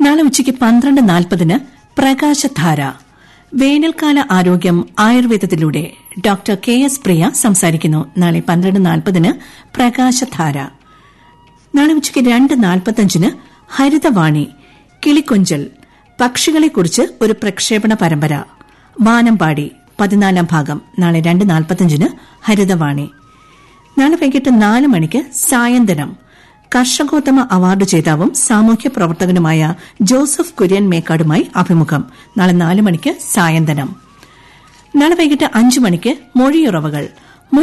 നാളെ ഉച്ചയ്ക്ക് പന്ത്രണ്ട് നാൽപ്പതിന് പ്രകാശധാര വേനൽക്കാല ആരോഗ്യം ആയുർവേദത്തിലൂടെ ഡോക്ടർ കെ എസ് പ്രിയ സംസാരിക്കുന്നു നാളെ പന്ത്രണ്ട് നാൽപ്പതിന് പ്രകാശധാര നാളെ ഉച്ചയ്ക്ക് രണ്ട് നാൽപ്പത്തഞ്ചിന് ഹരിതവാണി കിളിക്കൊഞ്ചൽ പക്ഷികളെക്കുറിച്ച് ഒരു പ്രക്ഷേപണ പരമ്പര വാനമ്പാടി പതിനാലാം ഭാഗം നാളെ രണ്ട് നാൽപ്പത്തഞ്ചിന് ഹരിതവാണി നാളെ വൈകിട്ട് നാല് മണിക്ക് സായന്തനം കർഷകോത്തമ അവാർഡ് ജേതാവും സാമൂഹ്യ പ്രവർത്തകനുമായ ജോസഫ് കുര്യൻ മേക്കാടുമായി അഭിമുഖം നാളെ നാല് മണിക്ക് സായന്തനം നാളെ വൈകിട്ട് അഞ്ച് മണിക്ക് മൊഴിയുറവകൾ